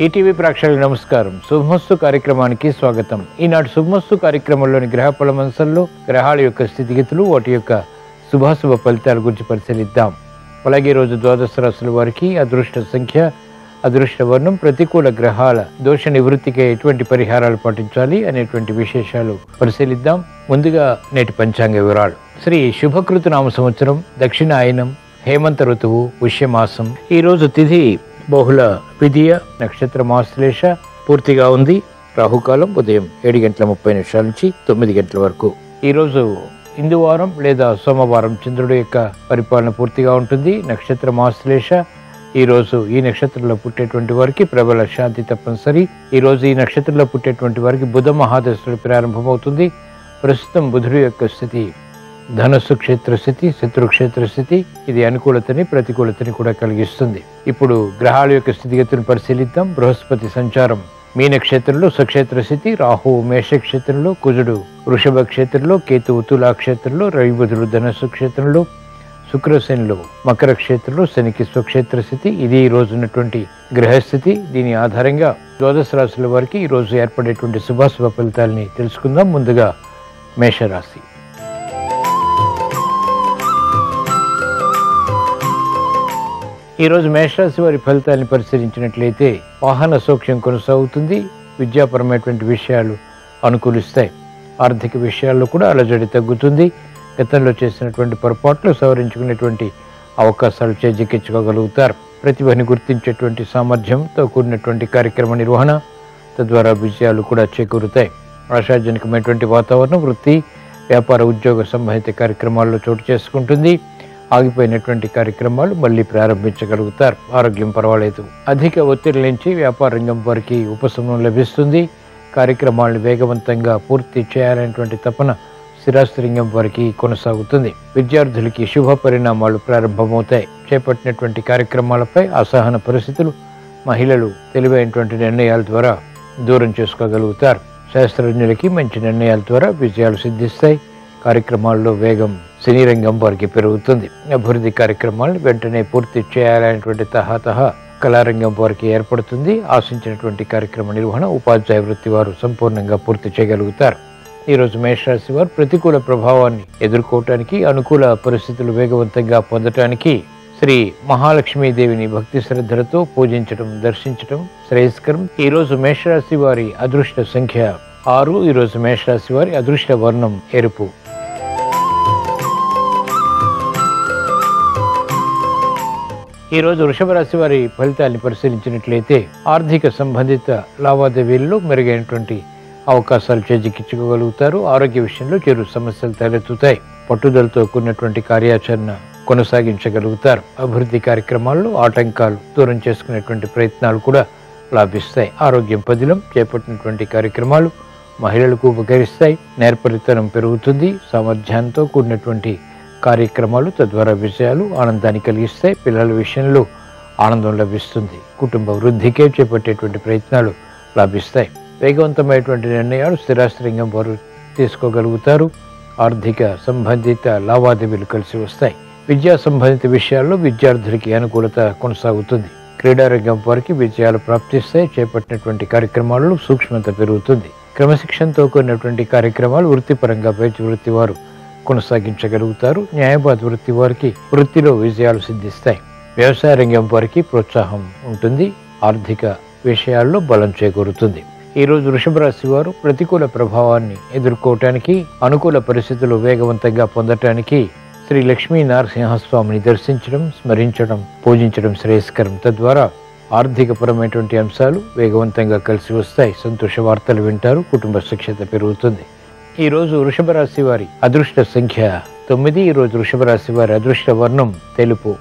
ETV ప్రేక్షకులకు నమస్కారం శుభమస్తు కార్యక్రమానికి స్వాగతం ఈనాటి శుభమస్తు కార్యక్రమంలోని గ్రహ పలమంశంలో గ్రహాల యొక్క స్థితిగతులు వాటి యొక్క శుభాశుభ ఫలితాల గురించి పరిశీలిద్దాం అలాగే ఈ రోజు ద్వాదశ రాశుల వారికి అదృష్ట సంఖ్య అదృష్ట వర్ణం ప్రతికూల గ్రహాల దోష నివృత్తికి ఎటువంటి పరిహారాలు పాటించాలి అనేటువంటి విశేషాలు పరిశీలిద్దాం ముందుగా నేటి పంచాంగ వివరాలు శ్రీ శుభకృత నామ సంవత్సరం దక్షిణాయనం హేమంత ఋతువు పుష్యమాసం ఈ రోజు తిథి బహుళ విధియ నక్షత్రం ఆశ్లేష పూర్తిగా ఉంది రాహుకాలం ఉదయం ఏడు గంటల ముప్పై నిమిషాల నుంచి తొమ్మిది గంటల వరకు ఈరోజు ఇందువారం లేదా సోమవారం చంద్రుడి యొక్క పరిపాలన పూర్తిగా ఉంటుంది నక్షత్రం ఆశ్లేష ఈ రోజు ఈ నక్షత్రంలో పుట్టేటువంటి వారికి ప్రబల శాంతి తప్పనిసరి ఈ రోజు ఈ నక్షత్రంలో పుట్టేటువంటి వారికి బుధ మహాదశుడు ప్రారంభమవుతుంది ప్రస్తుతం బుధుడి యొక్క స్థితి ధనస్సు క్షేత్ర స్థితి శత్రు క్షేత్ర స్థితి ఇది అనుకూలతని ప్రతికూలతని కూడా కలిగిస్తుంది ఇప్పుడు గ్రహాల యొక్క స్థితిగతులను పరిశీలిద్దాం బృహస్పతి సంచారం మీన క్షేత్రంలో స్వక్షేత్ర స్థితి రాహు మేష క్షేత్రంలో కుజుడు వృషభ క్షేత్రంలో కేతువు తులా క్షేత్రంలో రవి బుధుడు ధనస్సు క్షేత్రంలో శుక్రశనిలో మకర క్షేత్రంలో శనికి స్వక్షేత్ర స్థితి ఇది ఈ రోజు ఉన్నటువంటి గ్రహస్థితి దీని ఆధారంగా ద్వాదశ రాశుల వారికి ఈ రోజు ఏర్పడేటువంటి శుభాశుభ ఫలితాలని తెలుసుకుందాం ముందుగా మేషరాశి ఈరోజు మేషరాశి వారి ఫలితాలను పరిశీలించినట్లయితే వాహన సౌఖ్యం కొనసాగుతుంది విద్యాపరమైనటువంటి విషయాలు అనుకూలిస్తాయి ఆర్థిక విషయాల్లో కూడా అలజడి తగ్గుతుంది గతంలో చేసినటువంటి పొరపాట్లు సవరించుకునేటువంటి అవకాశాలు చేజిక్కించుకోగలుగుతారు ప్రతిభని గుర్తించేటువంటి సామర్థ్యంతో కూడినటువంటి కార్యక్రమ నిర్వహణ తద్వారా విజయాలు కూడా చేకూరుతాయి ఆశాజనకమైనటువంటి వాతావరణం వృత్తి వ్యాపార ఉద్యోగ సంబంధిత కార్యక్రమాల్లో చోటు చేసుకుంటుంది ఆగిపోయినటువంటి కార్యక్రమాలు మళ్ళీ ప్రారంభించగలుగుతారు ఆరోగ్యం పర్వాలేదు అధిక ఒత్తిడి నుంచి వ్యాపార రంగం వారికి ఉపశమనం లభిస్తుంది కార్యక్రమాలను వేగవంతంగా పూర్తి చేయాలనేటువంటి తపన స్థిరాస్త్రింగం వారికి కొనసాగుతుంది విద్యార్థులకి శుభ పరిణామాలు ప్రారంభమవుతాయి చేపట్టినటువంటి కార్యక్రమాలపై అసహన పరిస్థితులు మహిళలు తెలివైనటువంటి నిర్ణయాల ద్వారా దూరం చేసుకోగలుగుతారు శాస్త్రజ్ఞులకి మంచి నిర్ణయాల ద్వారా విజయాలు సిద్ధిస్తాయి కార్యక్రమాల్లో వేగం సినీ రంగం వారికి పెరుగుతుంది అభివృద్ధి కార్యక్రమాలను వెంటనే పూర్తి చేయాలనేటువంటి తహతహ కళారంగం వారికి ఏర్పడుతుంది ఆశించినటువంటి కార్యక్రమ నిర్వహణ ఉపాధ్యాయ వృత్తి వారు సంపూర్ణంగా పూర్తి చేయగలుగుతారు ఈరోజు మేషరాశి వారు ప్రతికూల ప్రభావాన్ని ఎదుర్కోవటానికి అనుకూల పరిస్థితులు వేగవంతంగా పొందటానికి శ్రీ మహాలక్ష్మీదేవిని భక్తి శ్రద్ధలతో పూజించడం దర్శించడం శ్రేయస్కరం ఈరోజు మేషరాశి వారి అదృష్ట సంఖ్య ఆరు ఈరోజు మేషరాశి వారి అదృష్ట వర్ణం ఎరుపు ఈరోజు వృషభ రాశి వారి ఫలితాన్ని పరిశీలించినట్లయితే ఆర్థిక సంబంధిత లావాదేవీల్లో మెరుగైనటువంటి అవకాశాలు చేజిక్కించుకోగలుగుతారు ఆరోగ్య విషయంలో చిరు సమస్యలు తలెత్తుతాయి పట్టుదలతో కూడినటువంటి కార్యాచరణ కొనసాగించగలుగుతారు అభివృద్ధి కార్యక్రమాల్లో ఆటంకాలు దూరం చేసుకునేటువంటి ప్రయత్నాలు కూడా లాభిస్తాయి ఆరోగ్యం పదిలం చేపట్టినటువంటి కార్యక్రమాలు మహిళలకు ఉపకరిస్తాయి నేర్పరితనం పెరుగుతుంది సామర్థ్యంతో కూడినటువంటి కార్యక్రమాలు తద్వారా విజయాలు ఆనందాన్ని కలిగిస్తాయి పిల్లల విషయంలో ఆనందం లభిస్తుంది కుటుంబ వృద్ధికే చేపట్టేటువంటి ప్రయత్నాలు లాభిస్తాయి వేగవంతమైనటువంటి నిర్ణయాలు స్థిరాస్త్రంగం వారు తీసుకోగలుగుతారు ఆర్థిక సంబంధిత లావాదేవీలు కలిసి వస్తాయి విద్యా సంబంధిత విషయాల్లో విద్యార్థులకి అనుకూలత కొనసాగుతుంది క్రీడారంగం వారికి విజయాలు ప్రాప్తిస్తాయి చేపట్టినటువంటి కార్యక్రమాల్లో సూక్ష్మత పెరుగుతుంది క్రమశిక్షణతో కూడినటువంటి కార్యక్రమాలు వృత్తిపరంగా వైద్య వృత్తి వారు కొనసాగించగలుగుతారు న్యాయవాద వృత్తి వారికి వృత్తిలో విజయాలు సిద్ధిస్తాయి వ్యవసాయ రంగం వారికి ప్రోత్సాహం ఉంటుంది ఆర్థిక విషయాల్లో బలం చేకూరుతుంది ఈ రోజు వృషభ రాశి వారు ప్రతికూల ప్రభావాన్ని ఎదుర్కోవటానికి అనుకూల పరిస్థితులు వేగవంతంగా పొందటానికి శ్రీ లక్ష్మీ నరసింహస్వామిని దర్శించడం స్మరించడం పూజించడం శ్రేయస్కరం తద్వారా ఆర్థికపరమైనటువంటి అంశాలు వేగవంతంగా కలిసి వస్తాయి సంతోష వార్తలు వింటారు కుటుంబ సుక్షత పెరుగుతుంది ఈ రోజు వృషభ రాశి వారి అదృష్ట సంఖ్య తొమ్మిది ఈ రోజు వృషభ రాశి వారి అదృష్ట వర్ణం తెలుపు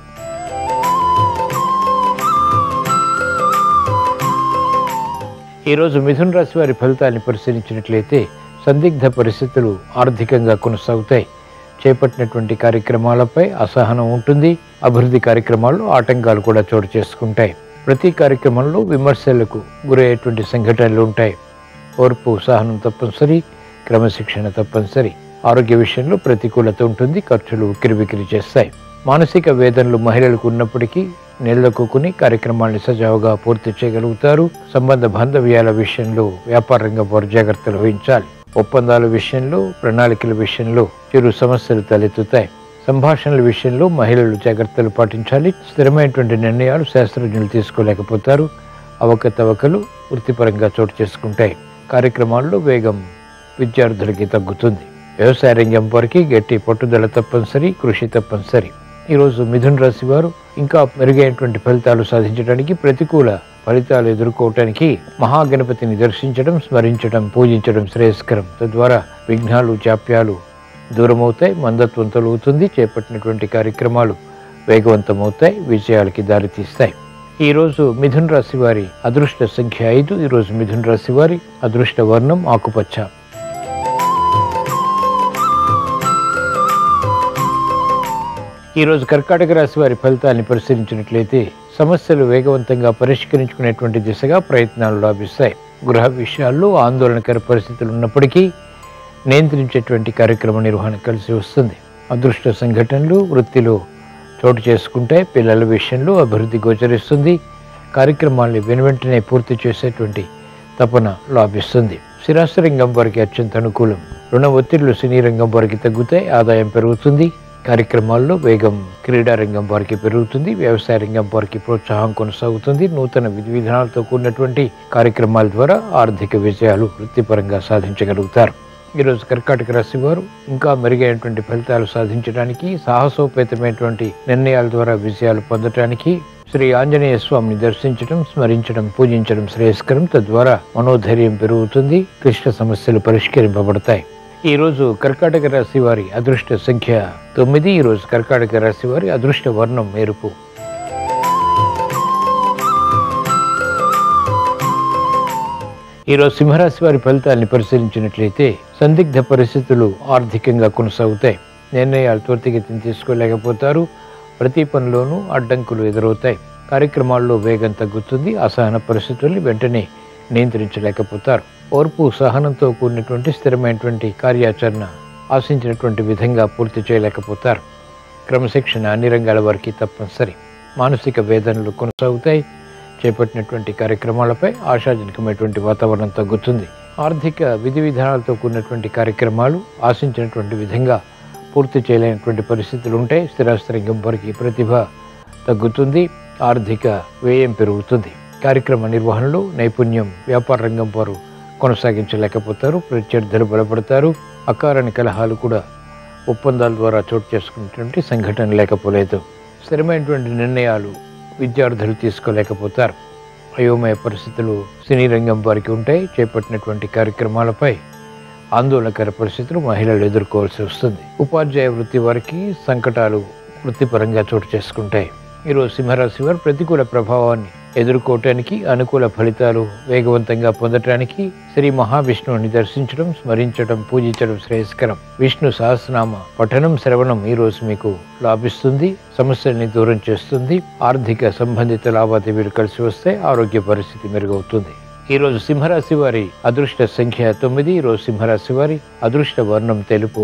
ఈ రోజు మిథున రాశి వారి ఫలితాన్ని పరిశీలించినట్లయితే సందిగ్ధ పరిస్థితులు ఆర్థికంగా కొనసాగుతాయి చేపట్టినటువంటి కార్యక్రమాలపై అసహనం ఉంటుంది అభివృద్ధి కార్యక్రమాల్లో ఆటంకాలు కూడా చోటు చేసుకుంటాయి ప్రతి కార్యక్రమంలో విమర్శలకు గురయ్యేటువంటి సంఘటనలు ఉంటాయి ఓర్పు సహనం తప్పనిసరి క్రమశిక్షణ తప్పనిసరి ఆరోగ్య విషయంలో ప్రతికూలత ఉంటుంది ఖర్చులు ఉక్కిరిబిక్కిరి చేస్తాయి మానసిక వేదనలు మహిళలకు ఉన్నప్పటికీ నిలదొక్కుని కార్యక్రమాన్ని సజావుగా పూర్తి చేయగలుగుతారు సంబంధ బాంధవ్యాల విషయంలో వ్యాపార రంగం వారు జాగ్రత్తలు వహించాలి ఒప్పందాల విషయంలో ప్రణాళికల విషయంలో చిరు సమస్యలు తలెత్తుతాయి సంభాషణల విషయంలో మహిళలు జాగ్రత్తలు పాటించాలి స్థిరమైనటువంటి నిర్ణయాలు శాస్త్రజ్ఞులు తీసుకోలేకపోతారు అవకతవకలు వృత్తిపరంగా చోటు చేసుకుంటాయి కార్యక్రమాల్లో వేగం విద్యార్థులకి తగ్గుతుంది వ్యవసాయ రంగం వారికి గట్టి పట్టుదల తప్పనిసరి కృషి తప్పనిసరి ఈరోజు మిథున్ రాశి వారు ఇంకా మెరుగైనటువంటి ఫలితాలు సాధించడానికి ప్రతికూల ఫలితాలు ఎదుర్కోవటానికి మహాగణపతిని దర్శించడం స్మరించడం పూజించడం శ్రేయస్కరం తద్వారా విఘ్నాలు జాప్యాలు దూరమవుతాయి మందత్వం తొలుగుతుంది చేపట్టినటువంటి కార్యక్రమాలు వేగవంతమవుతాయి విజయాలకి దారితీస్తాయి ఈరోజు మిథున్ రాశి వారి అదృష్ట సంఖ్య ఐదు ఈరోజు మిథున్ రాశి వారి అదృష్ట వర్ణం ఆకుపచ్చ ఈరోజు కర్కాటక రాశి వారి ఫలితాన్ని పరిశీలించినట్లయితే సమస్యలు వేగవంతంగా పరిష్కరించుకునేటువంటి దిశగా ప్రయత్నాలు లాభిస్తాయి గృహ విషయాల్లో ఆందోళనకర పరిస్థితులు ఉన్నప్పటికీ నియంత్రించేటువంటి కార్యక్రమ నిర్వహణ కలిసి వస్తుంది అదృష్ట సంఘటనలు వృత్తిలో చోటు చేసుకుంటే పిల్లల విషయంలో అభివృద్ధి గోచరిస్తుంది కార్యక్రమాల్ని వెనువెంటనే పూర్తి చేసేటువంటి తపన లాభిస్తుంది స్థిరాస్తి రంగం వారికి అత్యంత అనుకూలం రుణ ఒత్తిళ్లు సినీ రంగం వారికి తగ్గుతాయి ఆదాయం పెరుగుతుంది కార్యక్రమాల్లో వేగం క్రీడా రంగం వారికి పెరుగుతుంది వ్యవసాయ రంగం వారికి ప్రోత్సాహం కొనసాగుతుంది నూతన విధి విధానాలతో కూడినటువంటి కార్యక్రమాల ద్వారా ఆర్థిక విజయాలు వృత్తిపరంగా సాధించగలుగుతారు ఈరోజు కర్కాటక రాశి వారు ఇంకా మెరుగైనటువంటి ఫలితాలు సాధించడానికి సాహసోపేతమైనటువంటి నిర్ణయాల ద్వారా విజయాలు పొందటానికి శ్రీ ఆంజనేయ స్వామిని దర్శించడం స్మరించడం పూజించడం శ్రేయస్కరం తద్వారా మనోధైర్యం పెరుగుతుంది క్లిష్ట సమస్యలు పరిష్కరింపబడతాయి ఈ రోజు కర్కాటక రాశి వారి అదృష్ట సంఖ్య తొమ్మిది ఈ రోజు కర్కాటక రాశి వారి అదృష్ట వర్ణం మెరుపు ఈరోజు సింహరాశి వారి ఫలితాన్ని పరిశీలించినట్లయితే సందిగ్ధ పరిస్థితులు ఆర్థికంగా కొనసాగుతాయి నిర్ణయాలు త్వరితగతిని తీసుకోలేకపోతారు ప్రతి పనిలోనూ అడ్డంకులు ఎదురవుతాయి కార్యక్రమాల్లో వేగం తగ్గుతుంది అసహన పరిస్థితుల్ని వెంటనే నియంత్రించలేకపోతారు ఓర్పు సహనంతో కూడినటువంటి స్థిరమైనటువంటి కార్యాచరణ ఆశించినటువంటి విధంగా పూర్తి చేయలేకపోతారు క్రమశిక్షణ అన్ని రంగాల వారికి తప్పనిసరి మానసిక వేదనలు కొనసాగుతాయి చేపట్టినటువంటి కార్యక్రమాలపై ఆశాజనకమైనటువంటి వాతావరణం తగ్గుతుంది ఆర్థిక విధి విధానాలతో కూడినటువంటి కార్యక్రమాలు ఆశించినటువంటి విధంగా పూర్తి చేయలేనటువంటి పరిస్థితులు ఉంటాయి స్థిరాస్తి రంగం వారికి ప్రతిభ తగ్గుతుంది ఆర్థిక వ్యయం పెరుగుతుంది కార్యక్రమ నిర్వహణలో నైపుణ్యం వ్యాపార రంగం వారు కొనసాగించలేకపోతారు ప్రత్యర్థులు బలపడతారు అకారణ కలహాలు కూడా ఒప్పందాల ద్వారా చోటు చేసుకున్నటువంటి సంఘటన లేకపోలేదు స్థిరమైనటువంటి నిర్ణయాలు విద్యార్థులు తీసుకోలేకపోతారు అయోమయ పరిస్థితులు సినీ రంగం వారికి ఉంటాయి చేపట్టినటువంటి కార్యక్రమాలపై ఆందోళనకర పరిస్థితులు మహిళలు ఎదుర్కోవాల్సి వస్తుంది ఉపాధ్యాయ వృత్తి వారికి సంకటాలు వృత్తిపరంగా చోటు చేసుకుంటాయి ఈరోజు సింహరాశి వారు ప్రతికూల ప్రభావాన్ని ఎదుర్కోవటానికి అనుకూల ఫలితాలు వేగవంతంగా పొందటానికి శ్రీ మహావిష్ణువుని దర్శించడం స్మరించడం పూజించడం శ్రేయస్కరం విష్ణు సహస్రనామ పఠనం శ్రవణం ఈ రోజు మీకు లాభిస్తుంది సమస్యల్ని దూరం చేస్తుంది ఆర్థిక సంబంధిత లావాదేవీలు కలిసి వస్తే ఆరోగ్య పరిస్థితి మెరుగవుతుంది ఈ రోజు సింహరాశి వారి అదృష్ట సంఖ్య తొమ్మిది ఈ రోజు సింహరాశి వారి అదృష్ట వర్ణం తెలుపు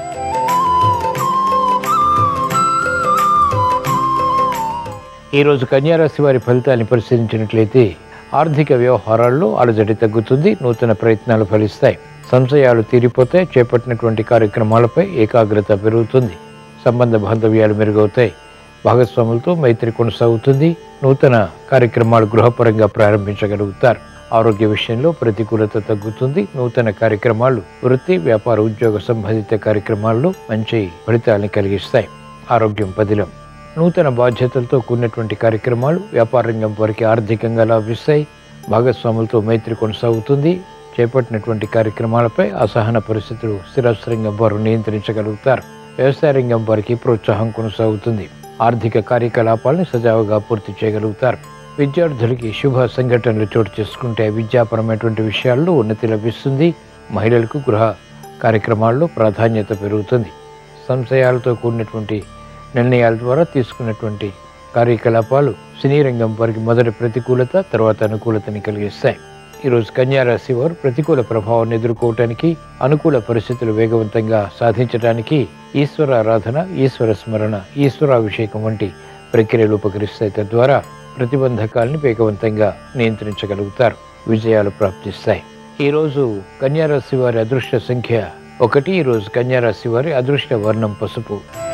ఈ రోజు కన్యారాశి వారి ఫలితాన్ని పరిశీలించినట్లయితే ఆర్థిక వ్యవహారాల్లో అలజడి తగ్గుతుంది నూతన ప్రయత్నాలు ఫలిస్తాయి సంశయాలు తీరిపోతే చేపట్టినటువంటి కార్యక్రమాలపై ఏకాగ్రత పెరుగుతుంది సంబంధ బాంధవ్యాలు మెరుగవుతాయి భాగస్వాములతో మైత్రి కొనసాగుతుంది నూతన కార్యక్రమాలు గృహపరంగా ప్రారంభించగలుగుతారు ఆరోగ్య విషయంలో ప్రతికూలత తగ్గుతుంది నూతన కార్యక్రమాలు వృత్తి వ్యాపార ఉద్యోగ సంబంధిత కార్యక్రమాల్లో మంచి ఫలితాలను కలిగిస్తాయి ఆరోగ్యం పదిలం నూతన బాధ్యతలతో కూడినటువంటి కార్యక్రమాలు వ్యాపార రంగం వారికి ఆర్థికంగా లాభిస్తాయి భాగస్వాములతో మైత్రి కొనసాగుతుంది చేపట్టినటువంటి కార్యక్రమాలపై అసహన పరిస్థితులు స్థిరాస్త్రంగం వారు నియంత్రించగలుగుతారు వ్యవసాయ రంగం వారికి ప్రోత్సాహం కొనసాగుతుంది ఆర్థిక కార్యకలాపాలను సజావుగా పూర్తి చేయగలుగుతారు విద్యార్థులకి శుభ సంఘటనలు చోటు చేసుకుంటే విద్యాపరమైనటువంటి విషయాల్లో ఉన్నతి లభిస్తుంది మహిళలకు గృహ కార్యక్రమాల్లో ప్రాధాన్యత పెరుగుతుంది సంశయాలతో కూడినటువంటి నిర్ణయాల ద్వారా తీసుకున్నటువంటి కార్యకలాపాలు సినీ రంగం వారికి మొదటి ప్రతికూలత తర్వాత అనుకూలతని కలిగిస్తాయి ఈరోజు కన్యారాశి వారు ప్రతికూల ప్రభావాన్ని ఎదుర్కోవటానికి అనుకూల పరిస్థితులు వేగవంతంగా సాధించడానికి ఈశ్వర ఆరాధన ఈశ్వర స్మరణ ఈశ్వరాభిషేకం వంటి ప్రక్రియలు ఉపకరిస్తాయి తద్వారా ప్రతిబంధకాల్ని వేగవంతంగా నియంత్రించగలుగుతారు విజయాలు ప్రాప్తిస్తాయి ఈరోజు కన్యారాశి వారి అదృష్ట సంఖ్య ఒకటి ఈరోజు కన్యారాశి వారి అదృష్ట వర్ణం పసుపు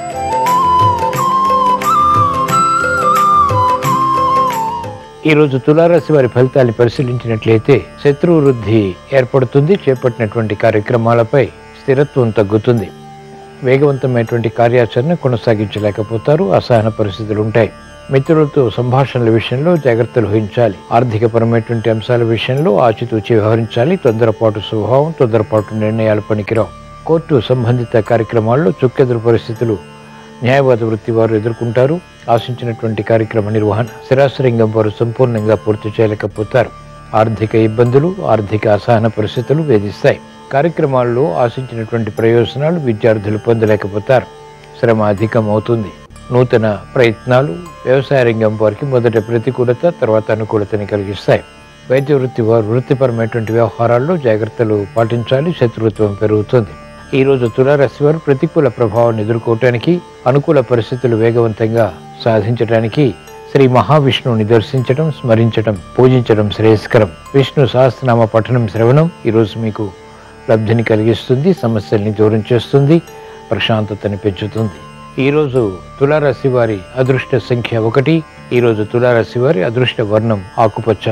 ఈరోజు తులారాశి వారి ఫలితాన్ని పరిశీలించినట్లయితే శత్రు వృద్ధి ఏర్పడుతుంది చేపట్టినటువంటి కార్యక్రమాలపై స్థిరత్వం తగ్గుతుంది వేగవంతమైనటువంటి కార్యాచరణ కొనసాగించలేకపోతారు అసహన పరిస్థితులు ఉంటాయి మిత్రులతో సంభాషణల విషయంలో జాగ్రత్తలు వహించాలి ఆర్థికపరమైనటువంటి అంశాల విషయంలో ఆచితూచి వ్యవహరించాలి తొందరపాటు స్వభావం తొందరపాటు నిర్ణయాలు పనికిరావు కోర్టు సంబంధిత కార్యక్రమాల్లో చుక్కెదురు పరిస్థితులు న్యాయవాద వృత్తి వారు ఎదుర్కొంటారు ఆశించినటువంటి కార్యక్రమ నిర్వహణ స్థిరాశ్రయంగం వారు సంపూర్ణంగా పూర్తి చేయలేకపోతారు ఆర్థిక ఇబ్బందులు ఆర్థిక అసహన పరిస్థితులు వేధిస్తాయి కార్యక్రమాల్లో ఆశించినటువంటి ప్రయోజనాలు విద్యార్థులు పొందలేకపోతారు శ్రమ అధికం అవుతుంది నూతన ప్రయత్నాలు వ్యవసాయ రంగం వారికి మొదట ప్రతికూలత తర్వాత అనుకూలతని కలిగిస్తాయి వైద్య వృత్తి వారు వృత్తిపరమైనటువంటి వ్యవహారాల్లో జాగ్రత్తలు పాటించాలి శత్రుత్వం పెరుగుతుంది ఈ రోజు తులారాశి వారు ప్రతికూల ప్రభావాన్ని ఎదుర్కోవటానికి అనుకూల పరిస్థితులు వేగవంతంగా సాధించడానికి శ్రీ మహావిష్ణువుని దర్శించడం స్మరించడం పూజించడం శ్రేయస్కరం విష్ణు సహస్రనామ పఠనం శ్రవణం ఈరోజు మీకు లబ్ధిని కలిగిస్తుంది సమస్యల్ని దూరం చేస్తుంది ప్రశాంతతని పెంచుతుంది ఈరోజు తులారాశి వారి అదృష్ట సంఖ్య ఒకటి ఈరోజు తులారాశి వారి అదృష్ట వర్ణం ఆకుపచ్చ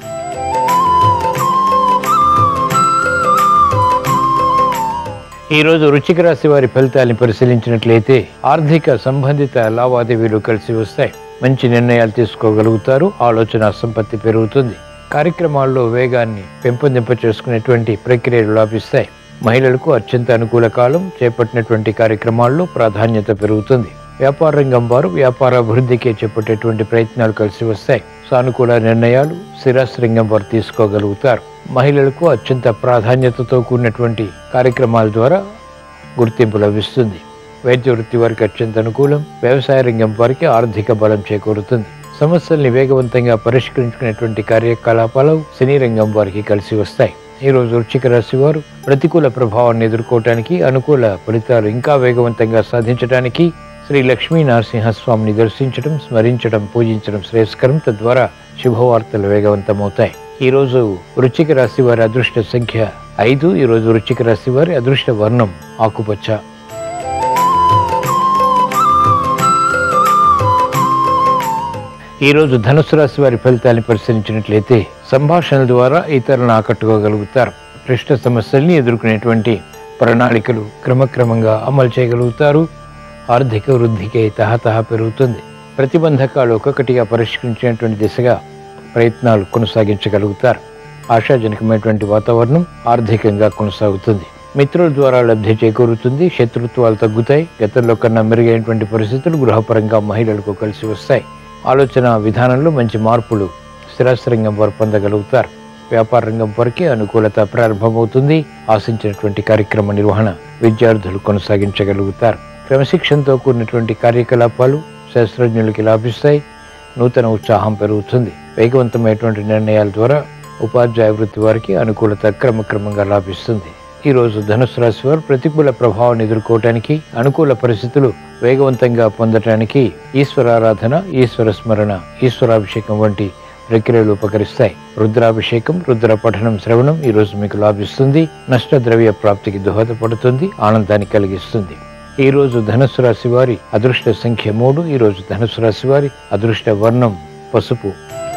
ఈరోజు రుచిక రాశి వారి ఫలితాన్ని పరిశీలించినట్లయితే ఆర్థిక సంబంధిత లావాదేవీలు కలిసి వస్తాయి మంచి నిర్ణయాలు తీసుకోగలుగుతారు ఆలోచన సంపత్తి పెరుగుతుంది కార్యక్రమాల్లో వేగాన్ని పెంపొందింప చేసుకునేటువంటి ప్రక్రియలు లాభిస్తాయి మహిళలకు అత్యంత అనుకూల కాలం చేపట్టినటువంటి కార్యక్రమాల్లో ప్రాధాన్యత పెరుగుతుంది వ్యాపార రంగం వారు వ్యాపార అభివృద్ధికి చేపట్టేటువంటి ప్రయత్నాలు కలిసి వస్తాయి సానుకూల నిర్ణయాలు స్థిరాస్త్రంగం వారు తీసుకోగలుగుతారు మహిళలకు అత్యంత ప్రాధాన్యతతో కూడినటువంటి కార్యక్రమాల ద్వారా గుర్తింపు లభిస్తుంది వైద్య వృత్తి వారికి అత్యంత అనుకూలం వ్యవసాయ రంగం వారికి ఆర్థిక బలం చేకూరుతుంది సమస్యల్ని వేగవంతంగా పరిష్కరించుకునేటువంటి కార్యకలాపాలు సినీ రంగం వారికి కలిసి వస్తాయి ఈ రోజు వృశ్చిక రాశి వారు ప్రతికూల ప్రభావాన్ని ఎదుర్కోవటానికి అనుకూల ఫలితాలు ఇంకా వేగవంతంగా సాధించడానికి శ్రీ లక్ష్మీ నరసింహస్వామిని దర్శించడం స్మరించడం పూజించడం శ్రేయస్కరం తద్వారా శుభవార్తలు వేగవంతమవుతాయి ఈ రోజు వృశ్చిక రాశి వారి అదృష్ట సంఖ్య ఐదు ఈ రోజు వృశ్చిక రాశి వారి అదృష్ట వర్ణం ఆకుపచ్చ ఈ రోజు ధనుసు రాశి వారి ఫలితాన్ని పరిశీలించినట్లయితే సంభాషణల ద్వారా ఇతరులను ఆకట్టుకోగలుగుతారు క్లిష్ట సమస్యల్ని ఎదుర్కొనేటువంటి ప్రణాళికలు క్రమక్రమంగా అమలు చేయగలుగుతారు ఆర్థిక వృద్ధికి తహతహ పెరుగుతుంది ప్రతిబంధకాలు ఒక్కొక్కటిగా పరిష్కరించేటువంటి దిశగా ప్రయత్నాలు కొనసాగించగలుగుతారు ఆశాజనకమైనటువంటి వాతావరణం ఆర్థికంగా కొనసాగుతుంది మిత్రుల ద్వారా లబ్ధి చేకూరుతుంది శత్రుత్వాలు తగ్గుతాయి గతంలో కన్నా మెరుగైనటువంటి పరిస్థితులు గృహపరంగా మహిళలకు కలిసి వస్తాయి ఆలోచన విధానంలో మంచి మార్పులు స్థిరాస్త్రంగం వారు పొందగలుగుతారు వ్యాపార రంగం వరకే అనుకూలత ప్రారంభమవుతుంది ఆశించినటువంటి కార్యక్రమ నిర్వహణ విద్యార్థులు కొనసాగించగలుగుతారు క్రమశిక్షణతో కూడినటువంటి కార్యకలాపాలు శాస్త్రజ్ఞులకి లాభిస్తాయి నూతన ఉత్సాహం పెరుగుతుంది వేగవంతమైనటువంటి నిర్ణయాల ద్వారా ఉపాధ్యాయ వృత్తి వారికి అనుకూలత క్రమక్రమంగా లాభిస్తుంది ఈ రోజు ధనుసు రాశి వారు ప్రతికూల ప్రభావాన్ని ఎదుర్కోవటానికి అనుకూల పరిస్థితులు వేగవంతంగా పొందటానికి ఈశ్వరారాధన ఈశ్వర స్మరణ ఈశ్వరాభిషేకం వంటి ప్రక్రియలు ఉపకరిస్తాయి రుద్రాభిషేకం రుద్ర పఠనం శ్రవణం ఈ రోజు మీకు లాభిస్తుంది నష్ట ద్రవ్య ప్రాప్తికి దోహదపడుతుంది ఆనందాన్ని కలిగిస్తుంది ఈ రోజు ధనుసు రాశి వారి అదృష్ట సంఖ్య మూడు ఈ రోజు ధనుసు రాశి వారి అదృష్ట వర్ణం పసుపు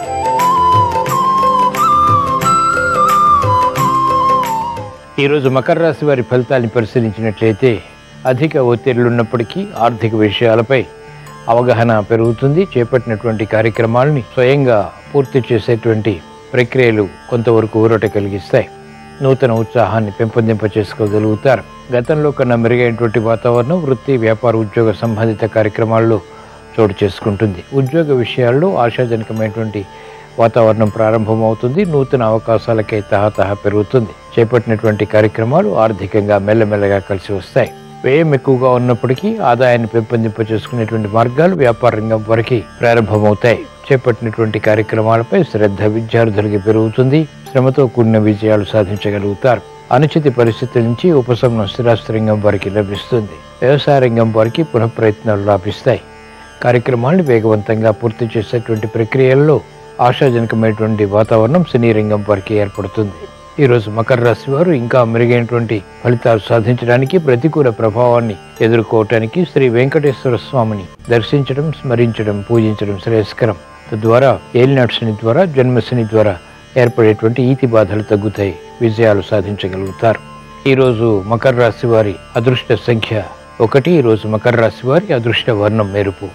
ఈరోజు మకర రాశి వారి ఫలితాన్ని పరిశీలించినట్లయితే అధిక ఒత్తిళ్లు ఉన్నప్పటికీ ఆర్థిక విషయాలపై అవగాహన పెరుగుతుంది చేపట్టినటువంటి కార్యక్రమాలని స్వయంగా పూర్తి చేసేటువంటి ప్రక్రియలు కొంతవరకు ఊరట కలిగిస్తాయి నూతన ఉత్సాహాన్ని పెంపొందింప చేసుకోగలుగుతారు గతంలో కన్నా మెరుగైనటువంటి వాతావరణం వృత్తి వ్యాపార ఉద్యోగ సంబంధిత కార్యక్రమాల్లో చోటు చేసుకుంటుంది ఉద్యోగ విషయాల్లో ఆశాజనకమైనటువంటి వాతావరణం ప్రారంభమవుతుంది నూతన అవకాశాలకై తహతహ పెరుగుతుంది చేపట్టినటువంటి కార్యక్రమాలు ఆర్థికంగా మెల్లమెల్లగా కలిసి వస్తాయి వ్యయం ఎక్కువగా ఉన్నప్పటికీ ఆదాయాన్ని పెంపొందింప చేసుకునేటువంటి మార్గాలు వ్యాపార రంగం వరకు ప్రారంభమవుతాయి చేపట్టినటువంటి కార్యక్రమాలపై శ్రద్ధ విద్యార్థులకి పెరుగుతుంది శ్రమతో కూడిన విజయాలు సాధించగలుగుతారు అనుచిత పరిస్థితుల నుంచి ఉపశమనం స్థిరాస్తి రంగం వారికి లభిస్తుంది వ్యవసాయ రంగం వారికి పునఃప్రయత్నాలు లాభిస్తాయి కార్యక్రమాన్ని వేగవంతంగా పూర్తి చేసేటువంటి ప్రక్రియల్లో ఆశాజనకమైనటువంటి వాతావరణం సినీ రంగం వారికి ఏర్పడుతుంది ఈ రోజు మకర రాశి వారు ఇంకా మెరుగైనటువంటి ఫలితాలు సాధించడానికి ప్రతికూల ప్రభావాన్ని ఎదుర్కోవటానికి శ్రీ వెంకటేశ్వర స్వామిని దర్శించడం స్మరించడం పూజించడం శ్రేయస్కరం తద్వారా ఏలినాటి శని ద్వారా జన్మశని ద్వారా ఏర్పడేటువంటి ఈతి బాధలు తగ్గుతాయి విజయాలు సాధించగలుగుతారు ఈ రోజు మకర రాశి వారి అదృష్ట సంఖ్య ఒకటి ఈ రోజు మకర రాశి వారి అదృష్ట వర్ణం మెరుపు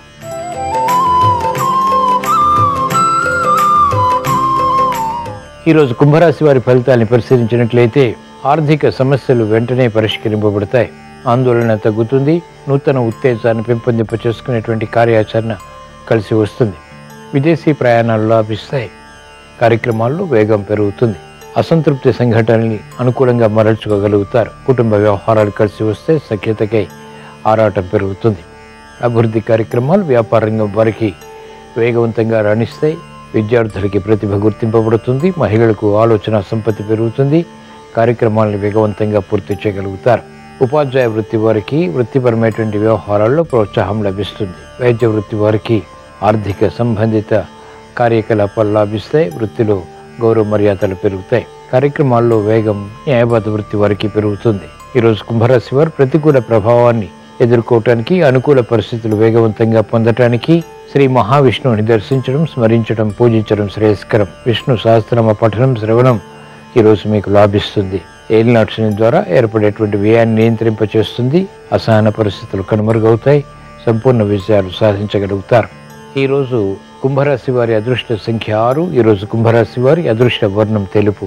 ఈరోజు కుంభరాశి వారి ఫలితాన్ని పరిశీలించినట్లయితే ఆర్థిక సమస్యలు వెంటనే పరిష్కరింపబడతాయి ఆందోళన తగ్గుతుంది నూతన ఉత్తేజాన్ని పెంపొందింప చేసుకునేటువంటి కార్యాచరణ కలిసి వస్తుంది విదేశీ ప్రయాణాలు లాభిస్తాయి కార్యక్రమాల్లో వేగం పెరుగుతుంది అసంతృప్తి సంఘటనల్ని అనుకూలంగా మరల్చుకోగలుగుతారు కుటుంబ వ్యవహారాలు కలిసి వస్తే సఖ్యతకై ఆరాటం పెరుగుతుంది అభివృద్ధి కార్యక్రమాలు వ్యాపార రంగం వారికి వేగవంతంగా రాణిస్తాయి విద్యార్థులకి ప్రతిభ గుర్తింపబడుతుంది మహిళలకు ఆలోచన సంపత్తి పెరుగుతుంది కార్యక్రమాలను వేగవంతంగా పూర్తి చేయగలుగుతారు ఉపాధ్యాయ వృత్తి వారికి వృత్తిపరమైనటువంటి వ్యవహారాల్లో ప్రోత్సాహం లభిస్తుంది వైద్య వృత్తి వారికి ఆర్థిక సంబంధిత కార్యకలాపాలు లాభిస్తాయి వృత్తిలో గౌరవ మర్యాదలు పెరుగుతాయి కార్యక్రమాల్లో వేగం న్యాయవాద వృత్తి వారికి పెరుగుతుంది ఈరోజు కుంభరాశి వారు ప్రతికూల ప్రభావాన్ని ఎదుర్కోవటానికి అనుకూల పరిస్థితులు వేగవంతంగా పొందటానికి శ్రీ మహావిష్ణువుని దర్శించడం స్మరించడం పూజించడం శ్రేయస్కరం విష్ణు సహస్రనామ పఠనం శ్రవణం ఈరోజు మీకు లాభిస్తుంది ఏలినాటి శని ద్వారా ఏర్పడేటువంటి వ్యయాన్ని నియంత్రింపచేస్తుంది అసహన పరిస్థితులు కనుమరుగవుతాయి సంపూర్ణ విజయాలు సాధించగలుగుతారు ఈరోజు కుంభరాశి వారి అదృష్ట సంఖ్య ఆరు ఈరోజు కుంభరాశి వారి అదృష్ట వర్ణం తెలుపు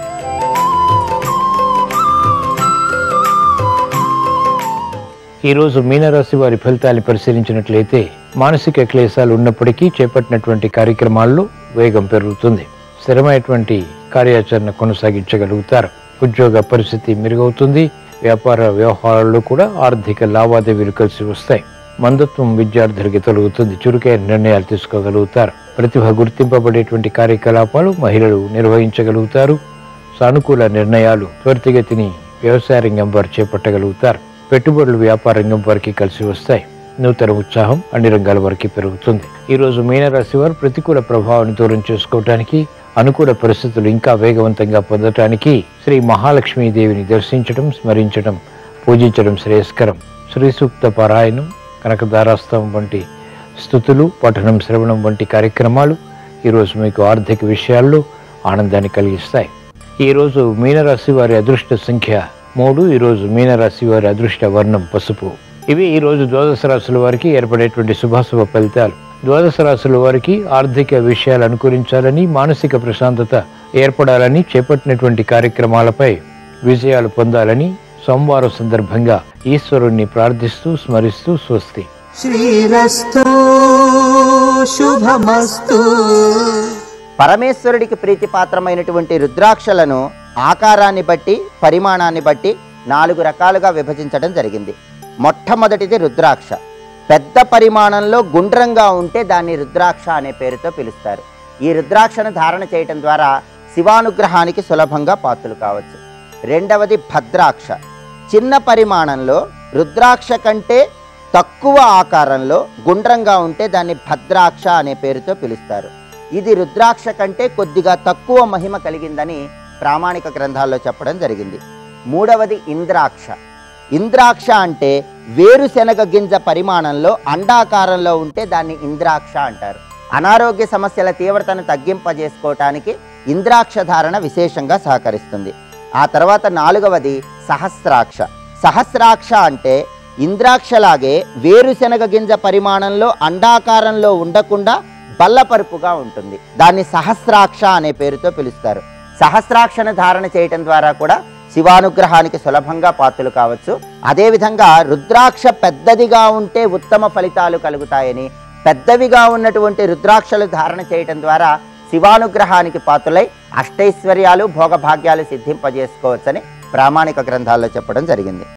ఈరోజు మీనరాశి వారి ఫలితాన్ని పరిశీలించినట్లయితే మానసిక క్లేశాలు ఉన్నప్పటికీ చేపట్టినటువంటి కార్యక్రమాల్లో వేగం పెరుగుతుంది స్థిరమైనటువంటి కార్యాచరణ కొనసాగించగలుగుతారు ఉద్యోగ పరిస్థితి మెరుగవుతుంది వ్యాపార వ్యవహారాల్లో కూడా ఆర్థిక లావాదేవీలు కలిసి వస్తాయి మందత్వం విద్యార్థులకి తొలగుతుంది చురుకైన నిర్ణయాలు తీసుకోగలుగుతారు ప్రతిభ గుర్తింపబడేటువంటి కార్యకలాపాలు మహిళలు నిర్వహించగలుగుతారు సానుకూల నిర్ణయాలు త్వరితగతిని వ్యవసాయ రంగం వారు చేపట్టగలుగుతారు పెట్టుబడులు వ్యాపార రంగం వారికి కలిసి వస్తాయి నూతన ఉత్సాహం అన్ని రంగాల వారికి పెరుగుతుంది ఈ రోజు మీనరాశి వారు ప్రతికూల ప్రభావాన్ని దూరం చేసుకోవటానికి అనుకూల పరిస్థితులు ఇంకా వేగవంతంగా పొందటానికి శ్రీ మహాలక్ష్మీదేవిని దర్శించడం స్మరించడం పూజించడం శ్రేయస్కరం శ్రీ సూక్త పారాయణం కనకదారాస్తవం వంటి స్థుతులు పఠనం శ్రవణం వంటి కార్యక్రమాలు ఈరోజు మీకు ఆర్థిక విషయాల్లో ఆనందాన్ని కలిగిస్తాయి ఈరోజు మీనరాశి వారి అదృష్ట సంఖ్య మూడు ఈరోజు మీనరాశి వారి అదృష్ట వర్ణం పసుపు ఇవి ఈరోజు ద్వాదశ రాశుల వారికి ఏర్పడేటువంటి శుభాశుభ ఫలితాలు ద్వాదశ రాశుల వారికి ఆర్థిక విషయాలు అనుకూలించాలని మానసిక ప్రశాంతత ఏర్పడాలని చేపట్టినటువంటి కార్యక్రమాలపై విజయాలు పొందాలని సోమవారం సందర్భంగా ఈశ్వరుణ్ణి ప్రార్థిస్తూ స్మరిస్తూ స్వస్తి శ్రీరస్తు శుభమస్తు పరమేశ్వరుడికి ప్రీతిపాత్రమైనటువంటి రుద్రాక్షలను ఆకారాన్ని బట్టి పరిమాణాన్ని బట్టి నాలుగు రకాలుగా విభజించడం జరిగింది మొట్టమొదటిది రుద్రాక్ష పెద్ద పరిమాణంలో గుండ్రంగా ఉంటే దాన్ని రుద్రాక్ష అనే పేరుతో పిలుస్తారు ఈ రుద్రాక్షను ధారణ చేయటం ద్వారా శివానుగ్రహానికి సులభంగా పాత్రలు కావచ్చు రెండవది భద్రాక్ష చిన్న పరిమాణంలో రుద్రాక్ష కంటే తక్కువ ఆకారంలో గుండ్రంగా ఉంటే దాన్ని భద్రాక్ష అనే పేరుతో పిలుస్తారు ఇది రుద్రాక్ష కంటే కొద్దిగా తక్కువ మహిమ కలిగిందని ప్రామాణిక గ్రంథాల్లో చెప్పడం జరిగింది మూడవది ఇంద్రాక్ష ఇంద్రాక్ష అంటే వేరుశెనగ గింజ పరిమాణంలో అండాకారంలో ఉంటే దాన్ని ఇంద్రాక్ష అంటారు అనారోగ్య సమస్యల తీవ్రతను తగ్గింపజేసుకోవటానికి ఇంద్రాక్ష ధారణ విశేషంగా సహకరిస్తుంది ఆ తర్వాత నాలుగవది సహస్రాక్ష సహస్రాక్ష అంటే ఇంద్రాక్షలాగే వేరుశెనగ గింజ పరిమాణంలో అండాకారంలో ఉండకుండా బల్లపరుపుగా ఉంటుంది దాన్ని సహస్రాక్ష అనే పేరుతో పిలుస్తారు సహస్రాక్షను ధారణ చేయటం ద్వారా కూడా శివానుగ్రహానికి సులభంగా పాత్రలు కావచ్చు అదేవిధంగా రుద్రాక్ష పెద్దదిగా ఉంటే ఉత్తమ ఫలితాలు కలుగుతాయని పెద్దవిగా ఉన్నటువంటి రుద్రాక్షలు ధారణ చేయటం ద్వారా శివానుగ్రహానికి పాత్రలై అష్టైశ్వర్యాలు భోగభాగ్యాలు సిద్ధింపజేసుకోవచ్చని ప్రామాణిక గ్రంథాల్లో చెప్పడం జరిగింది